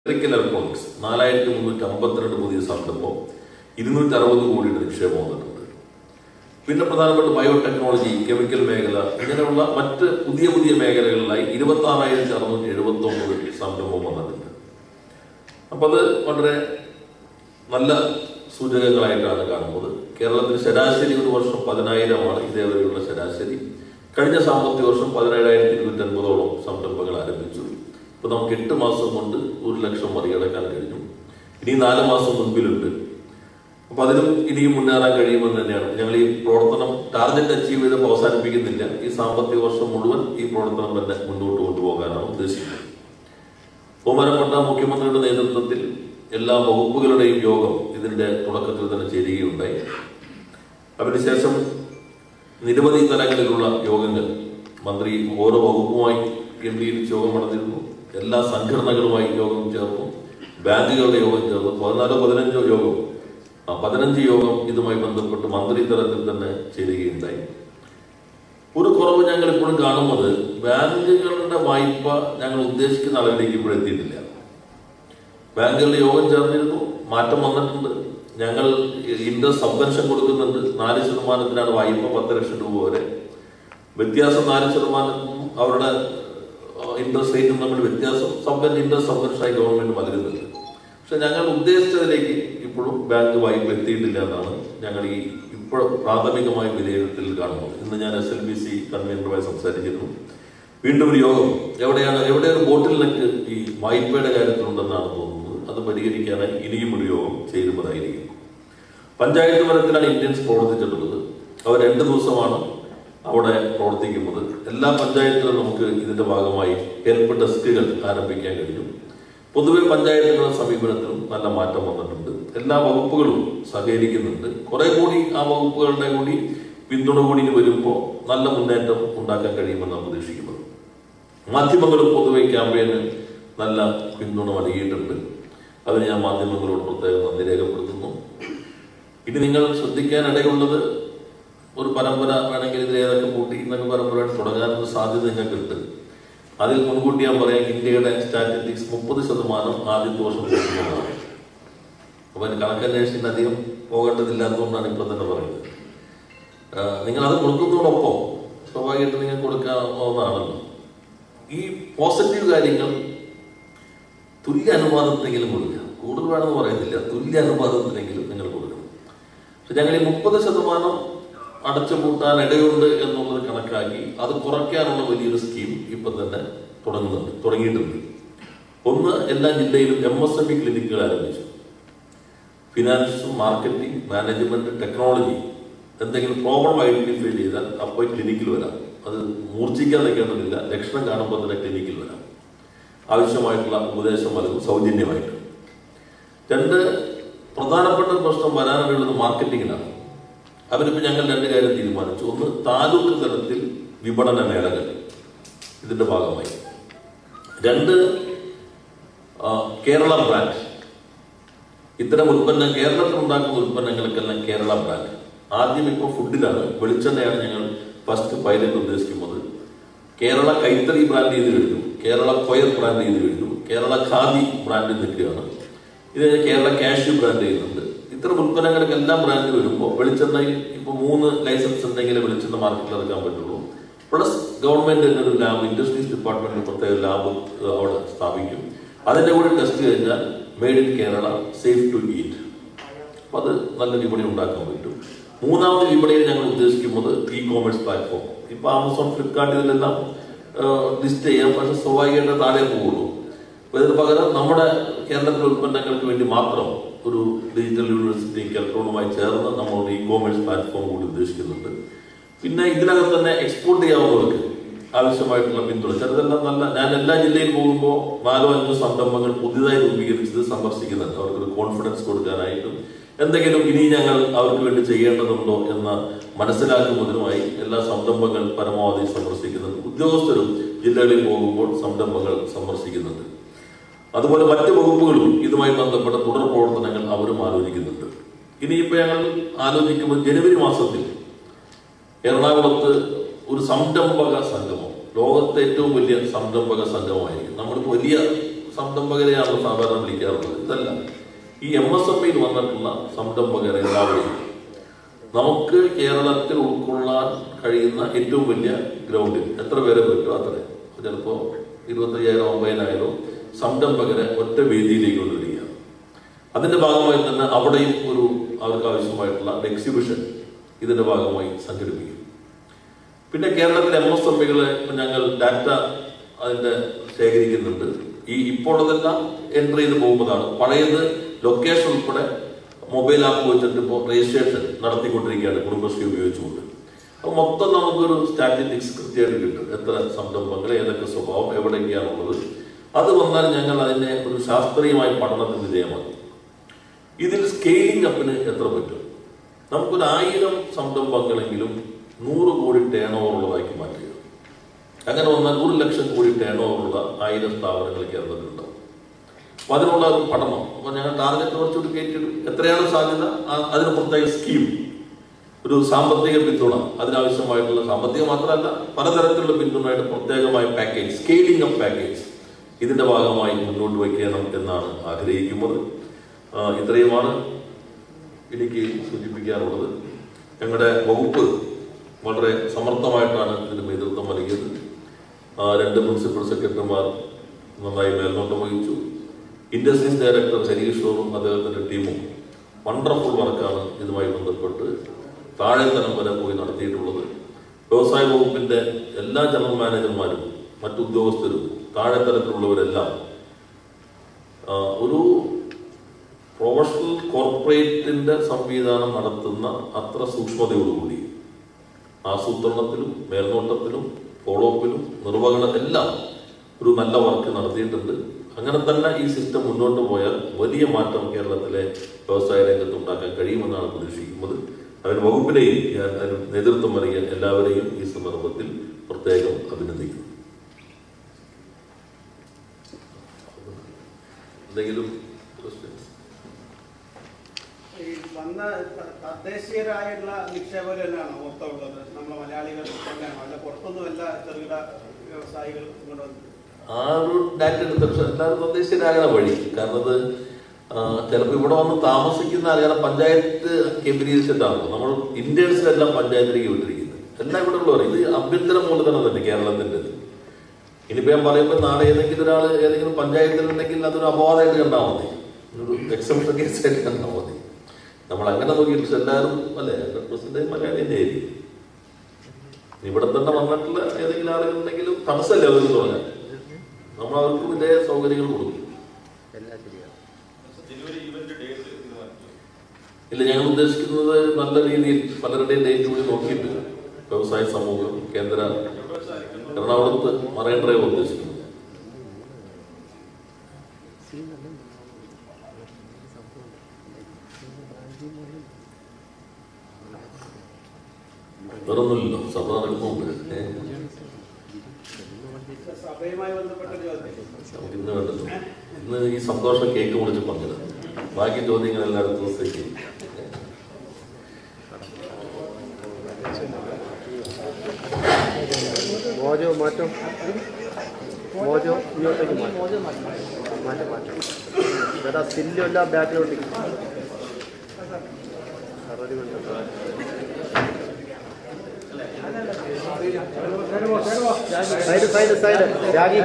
Electrical electronics നാലായിരത്തി മുന്നൂറ്റി അമ്പത്തിരണ്ട് പുതിയ സംരംഭം ഇരുന്നൂറ്റി അറുപത് കോടിയുടെ നിക്ഷേപം വന്നിട്ടുണ്ട് പിന്നെ പ്രധാനപ്പെട്ട ബയോടെക്നോളജി കെമിക്കൽ മേഖല ഇങ്ങനെയുള്ള മറ്റ് പുതിയ പുതിയ മേഖലകളിലായി ഇരുപത്തി ആറായിരത്തി അറുന്നൂറ്റി എഴുപത്തി ഒമ്പത് സംരംഭം വന്നിട്ടുണ്ട് അപ്പൊ അത് വളരെ നല്ല സൂചകങ്ങളായിട്ടാണ് കാണുന്നത് കേരളത്തിൽ ശരാശരി ഒരു വർഷം പതിനായിരമാണ് ഇതേവരെയുള്ള ശരാശരി കഴിഞ്ഞ സാമ്പത്തിക വർഷം പതിനേഴായിരത്തി ഇരുന്നൂറ്റി അൻപതോളം സംരംഭങ്ങൾ ആരംഭിച്ചു ഇപ്പൊ നമുക്ക് എട്ട് മാസം കൊണ്ട് ഒരു ലക്ഷം മറികടക്കാൻ കഴിഞ്ഞു ഇനി നാല് മാസം മുൻപിലുണ്ട് അപ്പൊ അതിലും ഇനിയും മുന്നേറാൻ കഴിയുമെന്ന് തന്നെയാണ് ഞങ്ങൾ ഈ പ്രവർത്തനം ടാർഗറ്റ് അച്ചീവ് ചെയ്ത് അവസാനിപ്പിക്കുന്നില്ല ഈ സാമ്പത്തിക വർഷം മുഴുവൻ ഈ പ്രവർത്തനം തന്നെ മുന്നോട്ട് കൊണ്ടുപോകാനാണ് ഉദ്ദേശിക്കുന്നത് ബഹുമാനപ്പെട്ട മുഖ്യമന്ത്രിയുടെ നേതൃത്വത്തിൽ എല്ലാ വകുപ്പുകളുടെയും യോഗം ഇതിന്റെ തുടക്കത്തിൽ തന്നെ ചേരുകയുണ്ടായി അതിനുശേഷം നിരവധി തലങ്ങളിലുള്ള യോഗങ്ങൾ മന്ത്രി ഓരോ വകുപ്പുമായി കേന്ദ്രീകരിച്ച് യോഗം നടന്നിരുന്നു എല്ലാ സംഘടനകളുമായി യോഗം ചേർന്നു ബാങ്കുകളുടെ യോഗം ചേർന്നു പതിനാലോ പതിനഞ്ചോ യോഗം ആ പതിനഞ്ച് യോഗം ഇതുമായി ബന്ധപ്പെട്ട് മന്ത്രി തലത്തിൽ തന്നെ ചേരുകയുണ്ടായി ഒരു കുറവ് ഞങ്ങൾ ഇപ്പോഴും കാണുന്നത് ബാങ്കുകളുടെ വായ്പ ഞങ്ങൾ ഉദ്ദേശിക്കുന്ന അളവിലേക്ക് ഇപ്പോഴും എത്തിയിട്ടില്ല ബാങ്കുകളുടെ യോഗം ചേർന്നിരുന്നു മാറ്റം വന്നിട്ടുണ്ട് ഞങ്ങൾ ഇൻട്രസ്റ്റ് സബ്വെൻഷൻ കൊടുക്കുന്നുണ്ട് നാല് ശതമാനത്തിനാണ് വായ്പ പത്ത് ലക്ഷം രൂപ വരെ വ്യത്യാസം നാല് ശതമാനത്തിനും അവരുടെ ഇൻട്രസ്റ്റ് റേറ്റും തമ്മിൽ വ്യത്യാസം സബ്വെൻ ഇൻട്രസ്റ്റ് സബ്വെൻഷനായി ഗവൺമെന്റ് നൽകുന്നുണ്ട് പക്ഷെ ഞങ്ങൾ ഉദ്ദേശിച്ചതിലേക്ക് ഇപ്പോഴും ബാങ്ക് വായ്പ എത്തിയിട്ടില്ല എന്നാണ് ഞങ്ങൾ ഈ ഇപ്പോൾ പ്രാഥമികമായ വിലയിരുത്തൽ കാണുന്നത് ഇന്ന് ഞാൻ എസ് എൽ ബി സി കൺവീനറുമായി സംസാരിച്ചിരുന്നു വീണ്ടും ഒരു യോഗം എവിടെയാണ് എവിടെ ഒരു ബോട്ടിൽ നെക്ക് ഈ വായ്പയുടെ കാര്യത്തിലുണ്ടെന്നാണ് തോന്നുന്നത് അത് പരിഹരിക്കാനായി ഇനിയും ഒരു യോഗം ചേരുന്നതായിരിക്കും പഞ്ചായത്ത് തലത്തിലാണ് ഇന്ത്യൻസ് പ്രവർത്തിച്ചിട്ടുള്ളത് അവർ രണ്ട് ദിവസമാണ് അവിടെ പ്രവർത്തിക്കുന്നത് എല്ലാ പഞ്ചായത്തിലും നമുക്ക് ഇതിന്റെ ഭാഗമായി ഹെൽപ്പ് ഡെസ്കുകൾ ആരംഭിക്കാൻ കഴിഞ്ഞു പൊതുവെ പഞ്ചായത്തുകളുടെ സമീപനത്തിലും നല്ല മാറ്റം വന്നിട്ടുണ്ട് എല്ലാ വകുപ്പുകളും സഹകരിക്കുന്നുണ്ട് കുറെ കൂടി ആ വകുപ്പുകളുടെ കൂടി പിന്തുണ കൂടി വരുമ്പോൾ നല്ല മുന്നേറ്റം ഉണ്ടാക്കാൻ കഴിയുമെന്നാണ് പ്രതീക്ഷിക്കുന്നത് മാധ്യമങ്ങളും പൊതുവെ ക്യാമ്പയിന് നല്ല പിന്തുണ നൽകിയിട്ടുണ്ട് അതിന് ഞാൻ മാധ്യമങ്ങളോട് പ്രത്യേകം നന്ദി രേഖപ്പെടുത്തുന്നു ഇനി നിങ്ങൾ ശ്രദ്ധിക്കാൻ ഇടയുള്ളത് ഒരു പരമ്പര വേണമെങ്കിൽ ഇതിൽ ഏതൊക്കെ കൂട്ടി എന്നൊക്കെ പരമ്പര തുടങ്ങാനുള്ള സാധ്യത നിങ്ങൾക്കുണ്ട് അതിൽ മുൻകൂട്ടി ഞാൻ പറയാം ഇന്ത്യയുടെ സ്റ്റാറ്റിസ്റ്റിക്സ് മുപ്പത് ശതമാനം ആദ്യത്തെ വർഷം കൊടുക്കുന്നതാണ് അപ്പൊ അതിന് കണക്കന്വേഷണത്തിന് അധികം പോകേണ്ടതില്ലാത്തതുകൊണ്ടാണ് ഇപ്പൊ തന്നെ പറയുന്നത് നിങ്ങൾ അത് കൊടുക്കുന്നതോടൊപ്പം സ്വാഭാവികമായിട്ട് നിങ്ങൾക്ക് കൊടുക്കാവുന്നതാണല്ലോ ഈ പോസിറ്റീവ് കാര്യങ്ങൾ തുല്യ അനുപാതത്തിനെങ്കിലും കൊടുക്കുക കൂടുതൽ വേണമെന്ന് പറയുന്നില്ല തുല്യ അനുപാതത്തിനെങ്കിലും നിങ്ങൾ കൊടുക്കണം പക്ഷെ ഞങ്ങൾ ഈ മുപ്പത് ശതമാനം അടച്ചുപൂട്ടാൻ ഇടയുണ്ട് എന്നുള്ളത് കണക്കാക്കി അത് കുറയ്ക്കാനുള്ള വലിയൊരു സ്കീം ഇപ്പൊ തന്നെ തുടങ്ങുന്നുണ്ട് തുടങ്ങിയിട്ടുണ്ട് ഒന്ന് എല്ലാ ജില്ലയിലും എം എസ് എം ഇ ക്ലിനിക്കുകൾ ആരംഭിച്ചു ഫിനാൻസ് മാർക്കറ്റിംഗ് മാനേജ്മെന്റ് ടെക്നോളജി എന്തെങ്കിലും പ്രോബ്ലം ഐഡന്റിഫൈ ചെയ്താൽ അപ്പോൾ ക്ലിനിക്കിൽ വരാം അത് മൂർച്ഛിക്കാൻ നിൽക്കേണ്ടതില്ല ലക്ഷണം കാണുമ്പോൾ തന്നെ ക്ലിനിക്കിൽ വരാം ആവശ്യമായിട്ടുള്ള ഉപദേശം നൽകും സൗജന്യമായിട്ട് രണ്ട് പ്രധാനപ്പെട്ട പ്രശ്നം വരാനുള്ളത് മാർക്കറ്റിങ്ങിനാണ് അവരിപ്പോൾ ഞങ്ങൾ രണ്ട് കാര്യം തീരുമാനിച്ചു ഒന്ന് താലൂക്ക് തലത്തിൽ വിപണന മേളകൾ ഇതിന്റെ ഭാഗമായി രണ്ട് കേരള ബ്രാൻഡ് ഇത്തരം ഉൽപ്പന്നം കേരളത്തിൽ ഉണ്ടാക്കുന്ന ഉൽപ്പന്നങ്ങൾക്കെല്ലാം കേരള ബ്രാൻഡ് ആദ്യം ഇപ്പോൾ ഫുഡിലാണ് വെളിച്ചെണ്ണയാണ് ഞങ്ങൾ ഫസ്റ്റ് പൈലറ്റ് ഉദ്ദേശിക്കുന്നത് കേരള കൈത്തറി ബ്രാൻഡ് ചെയ്ത് കഴിഞ്ഞു കേരള കൊയർ ബ്രാൻഡ് ചെയ്ത് കഴിഞ്ഞു കേരള ഖാദി ബ്രാൻഡ് നിൽക്കുകയാണ് ഇത് കേരള കാഷ്യൂ ബ്രാൻഡ് ചെയ്യുന്നുണ്ട് ഇത്തരം ഉൽപ്പന്നങ്ങൾക്ക് എല്ലാം ബ്രാൻഡ് വരുമ്പോൾ വെളിച്ചെണ്ണയിൽ ഇപ്പോൾ മൂന്ന് ലൈസൻസ് ഉണ്ടെങ്കിലേ വെളിച്ചെണ്ണ മാർക്കറ്റിൽ ഇറക്കാൻ പറ്റുള്ളൂ പ്ലസ് ഗവൺമെന്റ് തന്നെ ഒരു ലാബ് ഇൻഡസ്ട്രീസ് ഡിപ്പാർട്ട്മെന്റ് പ്രത്യേക ലാബ് അവിടെ സ്ഥാപിക്കും അതിന്റെ കൂടെ ടെസ്റ്റ് കഴിഞ്ഞാൽ made in Kerala safe to eat അപ്പൊ അത് നല്ല വിപണി ഉണ്ടാക്കാൻ പറ്റും മൂന്നാമത് വിപണിയിൽ ഞങ്ങൾ ഉദ്ദേശിക്കുന്നത് ഇ കോമേഴ്സ് പ്ലാറ്റ്ഫോം ഇപ്പൊ ആമസോൺ ഫ്ലിപ്കാർട്ട് ഇതിലെല്ലാം ലിസ്റ്റ് ചെയ്യാം പക്ഷെ സ്വാഭാവികമായിട്ട് താഴെ പോകുള്ളൂ അപ്പൊ ഇതിന് പകരം നമ്മുടെ കേരളത്തിലെ ഉൽപ്പന്നങ്ങൾക്ക് വേണ്ടി മാത്രം ഒരു ഡിജിറ്റൽ യൂണിവേഴ്സിറ്റി കെൽട്രോണുമായി ചേർന്ന് നമ്മൾ ഇ കോമേഴ്സ് പ്ലാറ്റ്ഫോം കൂടി ഉദ്ദേശിക്കുന്നുണ്ട് പിന്നെ ഇതിനകത്ത് തന്നെ എക്സ്പോർട്ട് ചെയ്യാവുന്നവർക്ക് ആവശ്യമായിട്ടുള്ള പിന്തുണ ചിലതെല്ലാം നല്ല ഞാൻ എല്ലാ ജില്ലയിൽ പോകുമ്പോൾ നാലോ അഞ്ചോ സംരംഭങ്ങൾ പുതിയതായി രൂപീകരിച്ചത് സന്ദർശിക്കുന്നുണ്ട് അവർക്കൊരു കോൺഫിഡൻസ് കൊടുക്കാനായിട്ടും എന്തെങ്കിലും ഇനി ഞങ്ങൾ അവർക്ക് വേണ്ടി ചെയ്യേണ്ടതുണ്ടോ എന്ന് മനസ്സിലാക്കുന്നതിനുമായി എല്ലാ സംരംഭങ്ങൾ പരമാവധി സന്ദർശിക്കുന്നുണ്ട് ഉദ്യോഗസ്ഥരും ജില്ലകളിൽ പോകുമ്പോൾ സംരംഭങ്ങൾ സന്ദർശിക്കുന്നുണ്ട് അതുപോലെ മറ്റ് വകുപ്പുകളും ഇതുമായി ബന്ധപ്പെട്ട തുടർ പ്രവർത്തനങ്ങൾ അവരും ആലോചിക്കുന്നുണ്ട് ഇനിയിപ്പോ ഞങ്ങൾ ആലോചിക്കുമ്പോൾ ജനുവരി മാസത്തിൽ എറണാകുളത്ത് ഒരു സംരംഭക സംഗമം ലോകത്തെ ഏറ്റവും വലിയ സംരംഭക സംഘമായിരിക്കും നമ്മളിപ്പോൾ വലിയ സംരംഭകരെയാണ് സാധാരണ വിളിക്കാറുള്ളത് ഇതല്ല ഈ എം എസ് എം ഇയിൽ വന്നിട്ടുള്ള സംരംഭകരെ എല്ലാവരെയും നമുക്ക് കേരളത്തിൽ ഉൾക്കൊള്ളാൻ കഴിയുന്ന ഏറ്റവും വലിയ ഗ്രൗണ്ടിൽ എത്ര പേരെ പറ്റും അത്രയും ചിലപ്പോൾ ഇരുപത്തയ്യായിരം അമ്പതിനായിരം സംരംഭകരെ ഒറ്റ വേദിയിലേക്ക് കൊണ്ടുവരികയാണ് അതിന്റെ ഭാഗമായി തന്നെ അവിടെയും ഒരു അവർക്ക് ആവശ്യമായിട്ടുള്ള എക്സിബിഷൻ ഇതിന്റെ ഭാഗമായി സംഘടിപ്പിക്കും പിന്നെ കേരളത്തിലെ എം എസ് എം ഇകളെ ഞങ്ങൾ ഡാറ്റ അതിന്റെ ശേഖരിക്കുന്നുണ്ട് ഈ ഇപ്പോഴതെല്ലാം എൻട്രി ചെയ്ത് പോകുന്നതാണ് പഴയത് ലൊക്കേഷൻ ഉൾപ്പെടെ മൊബൈൽ ആപ്പ് വെച്ചിട്ട് ഇപ്പോൾ രജിസ്ട്രേഷൻ നടത്തിക്കൊണ്ടിരിക്കുകയാണ് കുടുംബശ്രീ ഉപയോഗിച്ചുകൊണ്ട് അപ്പോൾ മൊത്തം നമുക്കൊരു സ്റ്റാറ്റിസ്റ്റിക്സ് കൃത്യമായിട്ട് കിട്ടും എത്ര സംരംഭങ്ങൾ ഏതൊക്കെ സ്വഭാവം എവിടെയൊക്കെയാണുള്ളത് അത് വന്നാൽ ഞങ്ങൾ അതിനെ ഒരു ശാസ്ത്രീയമായ പഠനത്തിന് വിധേയമാക്കി ഇതിൽ സ്കെയിലിംഗ് അപ്പിന് എത്ര പറ്റും നമുക്കൊരു ആയിരം സംരംഭങ്ങളെങ്കിലും നൂറ് കോടി ടേൺ ഓവർ ഉള്ളതാക്കി മാറ്റുക അങ്ങനെ വന്നാൽ ഒരു ലക്ഷം കോടി ടേൺ ഓവറുള്ള ആയിരം സ്ഥാപനങ്ങൾ കേരളത്തിലുണ്ടാവും അപ്പൊ അതിനുള്ള ഒരു പഠനം അപ്പൊ ഞങ്ങൾ ടാർഗറ്റ് കുറച്ചുകൂടി കയറ്റിയിടും എത്രയാണ് സാധ്യത ആ- അതിന് പ്രത്യേക സ്കീം ഒരു സാമ്പത്തിക പിന്തുണ അതിനാവശ്യമായിട്ടുള്ള സാമ്പത്തികം മാത്രമല്ല പലതരത്തിലുള്ള പിന്തുണയുടെ പ്രത്യേകമായ പാക്കേജ് സ്കെയിലിംഗ് ഓഫ് പാക്കേജ് ഇതിന്റെ ഭാഗമായി മുന്നോട്ട് വയ്ക്കണം എന്നാണ് ആഗ്രഹിക്കുന്നത് ആ, ഇത്രയുമാണ് എനിക്ക് സൂചിപ്പിക്കാനുള്ളത് ഞങ്ങളുടെ വകുപ്പ് വളരെ സമർത്ഥമായിട്ടാണ് ഇതിന് നേതൃത്വം നൽകിയത് ആ, രണ്ട് പ്രിൻസിപ്പൽ സെക്രട്ടറിമാർ നന്നായി മേൽനോട്ടം വഹിച്ചു ഇൻഡസ്ട്രീസ് ഡയറക്ടർ ഹരീഷോറും അദ്ദേഹത്തിന്റെ ടീമും വണ്ടർഫുൾ വർക്കാണ് ഇതുമായി ബന്ധപ്പെട്ട് താഴെ തലം വരെ പോയി നടത്തിയിട്ടുള്ളത് വ്യവസായ വകുപ്പിന്റെ എല്ലാ ജനറൽ മാനേജർമാരും മറ്റു ഉദ്യോഗസ്ഥരും താഴെ തലത്തിലുള്ളവരെല്ലാം ആ, ഒരു പ്രൊഫഷണൽ കോർപ്പറേറ്റിന്റെ സംവിധാനം നടത്തുന്ന അത്ര സൂക്ഷ്മതയോടുകൂടി ആസൂത്രണത്തിലും മേൽനോട്ടത്തിലും ഫോളോ അപ്പിലും നിർവഹണ എല്ലാം ഒരു നല്ല വർക്ക് നടത്തിയിട്ടുണ്ട് അങ്ങനെ തന്നെ ഈ സിസ്റ്റം മുന്നോട്ട് പോയാൽ വലിയ മാറ്റം കേരളത്തിലെ വ്യവസായ രംഗത്ത് ഉണ്ടാക്കാൻ കഴിയുമെന്നാണ് പ്രതീക്ഷിക്കുന്നത് അതിന് വകുപ്പിനെയും ഞാൻ അതിന് നേതൃത്വം നൽകിയ എല്ലാവരെയും ഈ സന്ദർഭത്തിൽ പ്രത്യേകം അഭിനന്ദിക്കുന്നു എന്തെങ്കിലും questions? ഈ വന്ന ത- തദ്ദേശീയരായുള്ള നിക്ഷേപകർ തന്നെയാണോ മൊത്തം ഉള്ളത് നമ്മളെ മലയാളികൾ തന്നെയാണോ അല്ല പുറത്തൊന്നും എല്ലാ ചെറുകിട വ്യവസായികൾ ഇങ്ങോട്ട് വന്നത് ആ ഒരു ഡാറ്റ എടുത്ത പക്ഷെ എല്ലാവരും തദ്ദേശീയരാകാൻ വഴി കാരണം അത് ചിലപ്പോൾ ഇവിടെ വന്ന് താമസിക്കുന്ന ആളുകളെ പഞ്ചായത്ത് കേന്ദ്രീകരിച്ചിട്ടാണ് നമ്മൾ ഇന്ത്യൻസിലെല്ലാം പഞ്ചായത്തിലേക്ക് വിട്ടിരിക്കുന്നത് എല്ലാം ഇവിടെ ഉള്ളവർ ഇത് ആഭ്യന്തര മൂലധനം തന്നെ കേരളത്തിന്റെ ഇനിയിപ്പോ ഞാൻ പറയുമ്പോൾ നാളെ ഏതെങ്കിലും ഒരാൾ ഏതെങ്കിലും പഞ്ചായത്തിലുണ്ടെങ്കിൽ അതൊരു അപവാദമായിട്ട് കണ്ടാൽ മതി ഒരു എക്സംഷൻ കേസായിട്ട് കണ്ടാൽ മതി നമ്മൾ അങ്ങനെ നോക്കിയിട്ട് എല്ലാവരും അല്ലേ ഹൺഡ്രഡ് പെർസെന്റേജ് മലയാളി തന്നെ ആയിരിക്കും ഇവിടെ തന്നെ വന്നിട്ടുള്ള ഏതെങ്കിലും ആളുകളുണ്ടെങ്കിലും തടസ്സമല്ലേ അവർക്ക് തുടങ്ങാൻ നമ്മൾ അവർക്ക് ഇതേ സൗകര്യങ്ങൾ കൊടുക്കും ഇല്ല ഞങ്ങൾ ഉദ്ദേശിക്കുന്നത് നല്ല രീതിയിൽ പലരുടെയും ഡേറ്റ് കൂടി നോക്കിയിട്ട് വ്യവസായ സമൂഹം കേന്ദ്ര എറണാകുളത്ത് മറൈൻ ഡ്രൈവ് ഉദ്ദേശിക്കുന്നത് വേറൊന്നുമില്ലല്ലോ സഭ നടക്കുന്നുണ്ട് ഏഹ് സഭയുമായി ബന്ധപ്പെട്ട ഒരു ചോദ്യം നമുക്ക് ഇന്ന് വേണ്ടല്ലോ ഇന്ന് ഈ സന്തോഷം കേക്ക് മുറിച്ച് പങ്കിട ബാക്കി ചോദ്യങ്ങളെല്ലാം അടുത്ത ദിവസത്തേക്ക് മോജോ മാറ്റം മോജോ ഇങ്ങോട്ടേക്ക് മാറ്റം മാറ്റം മാറ്റം ചേട്ടാ സ്റ്റില്ലും എല്ലാം ബാക്കിലോട്ടേക്ക് അറുപത് മിനിറ്റ് സൈഡ് സൈഡ് സൈഡ് രാഗി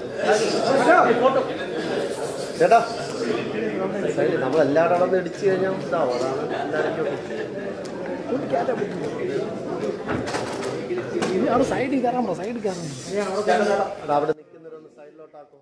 ചേട്ടാ സൈഡ് നമ്മളെല്ലാവരും അവിടെ ഇടിച്ചു കഴിഞ്ഞാൽ ഇതാവും അതാണ് എല്ലാവരും അവിടെ സൈഡിൽ കയറാമോ സൈഡിൽ കയറാമോ അത് അവിടെ നിൽക്കുന്നവരൊന്ന് സൈഡിലോട്ടാക്കോ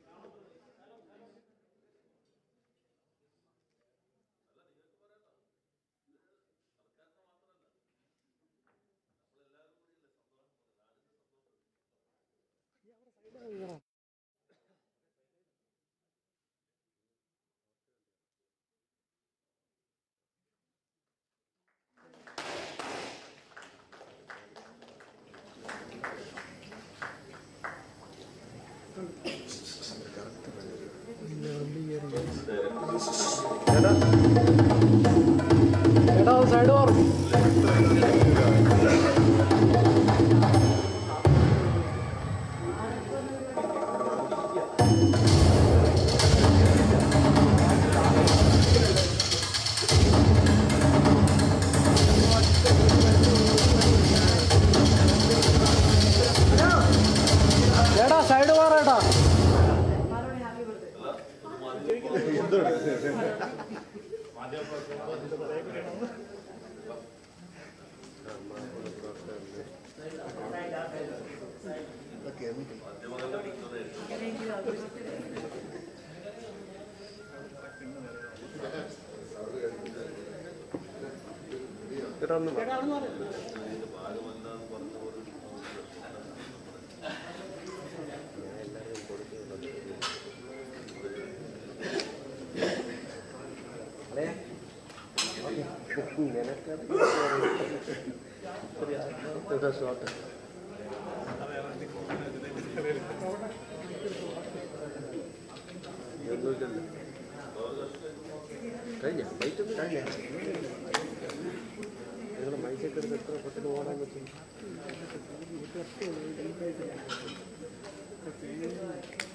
എടാ സൈഡ് മാറും ചേട്ടാ ഒന്ന് വാ. ഞാൻ എല്ലാവരും കൊടുക്കുന്നുണ്ട് അല്ലേ നിനക്കത് ഷോട്ട് ഒന്നുമില്ലല്ലോ കഴിഞ്ഞ ബൈറ്റ് ഒന്ന് കഴിഞ്ഞ നിങ്ങളുടെ മൈസൊക്കെ എടുത്ത് എത്ര പെട്ടെന്ന് ഓടാൻ പറ്റും